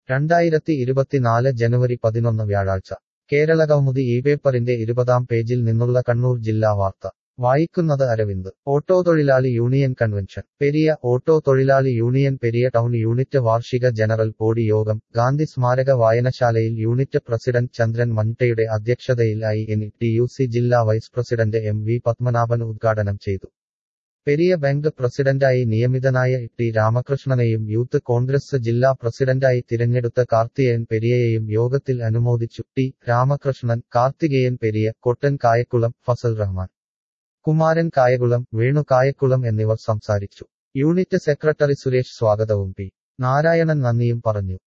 രണ്ടായിരത്തി ഇരുപത്തിനാല് ജനുവരി പതിനൊന്ന് വ്യാഴാഴ്ച കേരളകൗമുദി ഈ പേപ്പറിന്റെ ഇരുപതാം പേജിൽ നിന്നുള്ള കണ്ണൂർ ജില്ലാ വാർത്ത വായിക്കുന്നത് അരവിന്ദ് ഓട്ടോ തൊഴിലാളി യൂണിയൻ കൺവെൻഷൻ പെരിയ ഓട്ടോ തൊഴിലാളി യൂണിയൻ പെരിയ ടൗൺ യൂണിറ്റ് വാർഷിക ജനറൽ ബോഡി യോഗം ഗാന്ധി സ്മാരക വായനശാലയിൽ യൂണിറ്റ് പ്രസിഡന്റ് ചന്ദ്രൻ മഞ്ഞയുടെ അധ്യക്ഷതയിൽ I N T U C ജില്ലാ vice president M V Padmanabhan ഉദ്ഘാടനം ചെയ്തു പെരിയ ബാങ്ക് പ്രസിഡന്റായി നിയമിതനായ ടി രാമകൃഷ്ണനെയും യൂത്ത് കോൺഗ്രസ് ജില്ലാ പ്രസിഡന്റായി തിരഞ്ഞെടുത്ത കാർത്തികേയൻ പെരിയയെയും യോഗത്തിൽ അനുമോദിച്ചു ടി രാമകൃഷ്ണൻ കാർത്തികേയൻ പെരിയ കൊട്ടൻ കായക്കുളം ഫസൽ റഹ്മാൻ കുമാരൻ കായകുളം വേണു കായക്കുളം എന്നിവർ സംസാരിച്ചു യൂണിറ്റ് സെക്രട്ടറി സുരേഷ് സ്വാഗതവും പി നാരായണൻ നന്ദിയും പറഞ്ഞു